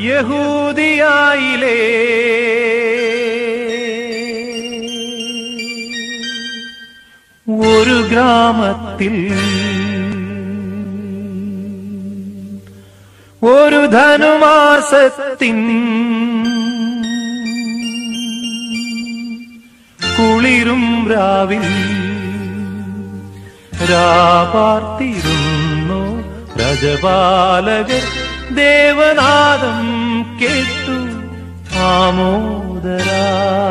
യഹൂദിയായിലേ ഒരു ഗ്രാമത്തിൽ ഒരു ധനുമാസത്തിൻ കുളിരും രാവിൽ രാപാർത്തിരുന്നു രജപാലകർ ദേവനാദം കേട്ടു ആമോദരാ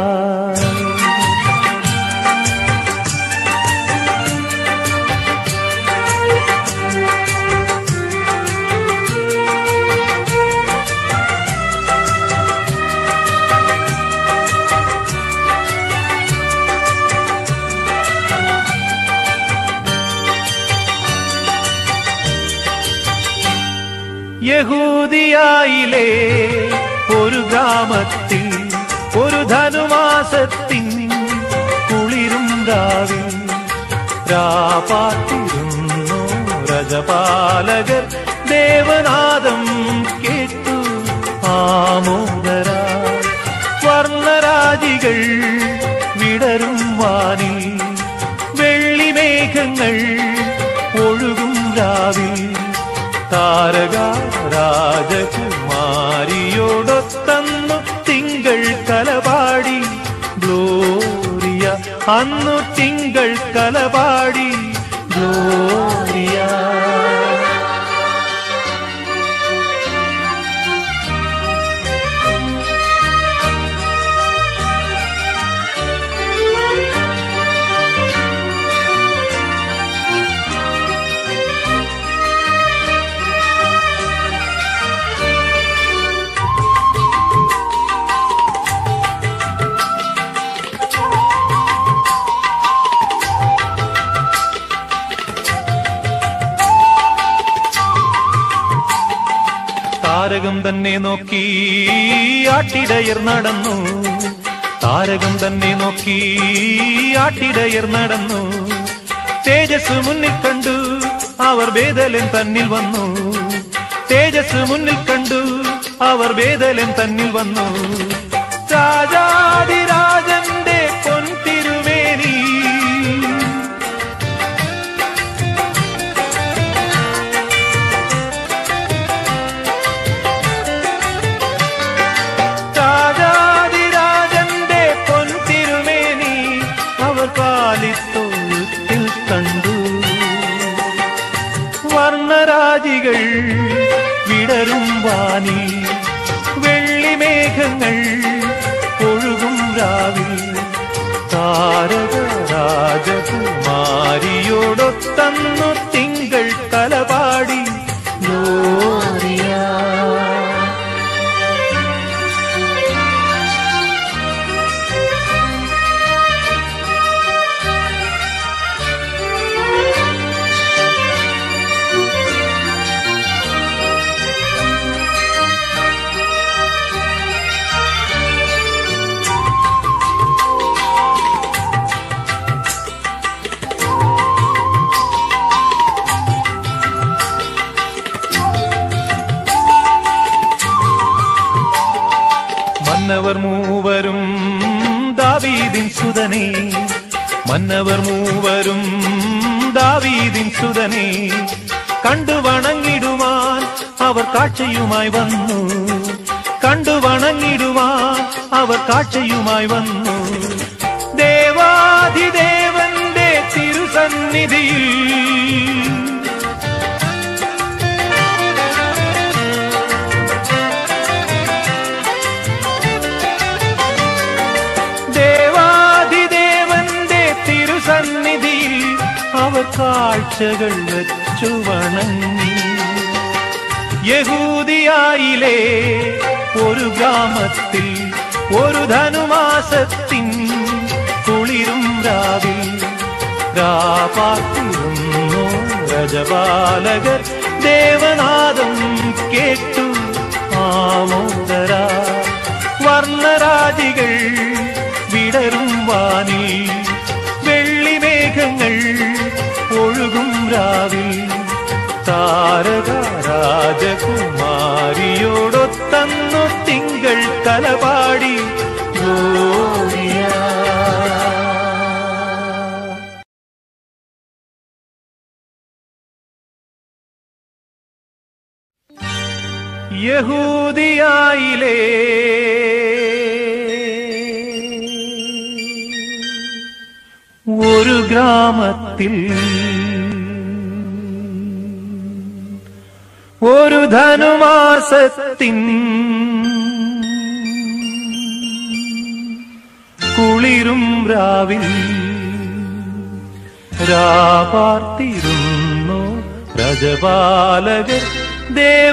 യഹൂദിയായിലെ ഒരു ഗ്രാമത്തിൽ ഒരു ധനുമാസത്തിൻ കുളിരും രാവിൽ രാപാത്തിരുന്നു രജപാലകർ ദേവനാദം കേട്ടു ആമോദര വർണ്ണരാജികൾ വിടരും വാനിൽ വെള്ളിമേഘങ്ങൾ ഒഴുകും രാവിൽ താരക രാജകുമാരിയോടൊത്തന്നു തിങ്കൾ കലപാടി ഗ്ലോറിയ അന്നു തിങ്കൾ കലപാടി ഗ്ലോറിയ താരകം തന്നെ നോക്കി ആട്ടിടയർ നടന്നു താരകം തന്നെ നോക്കി ആട്ടിടയർ നടന്നു തേജസ് മുന്നിൽ കണ്ടു അവർ വേദലൻ തന്നിൽ വന്നു തേജസ് മുന്നിൽ കണ്ടു അവർ വേദലൻ തന്നിൽ വന്നു രാജാതിരാജന്റെ പൊൻതിരുമേനി രാജാതിരാജന്റെ പൊൻതിരുമേനി അവർ കാലിത്തൊഴുത്തിൽ കണ്ടു വർണ്ണരാജികൾ വിടരും വാനി വെള്ളിമേഘങ്ങൾ ഒഴുകും രാവിൽ താരക രാജകുമാരിയോടൊത്തന്നു തിങ്കൾ കലപാടി ഗ്ലോറിയ മന്നവർ മൂവരും ദാവീദിൻ സുതനെ മന്നവർ മൂവരും ദാവീദിൻ സുതനെ കണ്ടു വണങ്ങിടുവാൻ അവർ കാഴ്ചയുമായി വന്നു കണ്ടു വണങ്ങിടുവാൻ അവർ കാഴ്ചയുമായി വന്നു ദേവാധിദേവന്റെ തിരുസന്നിധിയിൽ ദേവാധിദേവന്റെ തിരുസന്നിധിയിൽ അവർ കാഴ്ചകൾ വെച്ചു വണങ്ങി യഹൂദിയായിലെ ഒരു ഗ്രാമത്തിൽ ഒരു ധനുമാസത്തിൻ കുളിരും രാവിൽ രാപാത്തിരുന്നു രജപാലകർ ദേവനാദം കേട്ടു ആമോദര വർണ്ണരാജികൾ വിടരും വാനിൽ വെള്ളിമേഘങ്ങൾ ഒഴുകും രാവിൽ താരക രാജകുമാരിയോടൊത്തന്നു യഹൂദിയായിലേ ഒരു ഗ്രാമത്തിൽ ഒരു ധനുമാസത്തിൻ കുളിരും രാവിൽ രാപാർത്തിരുന്നു രജപാലകർ ദേവ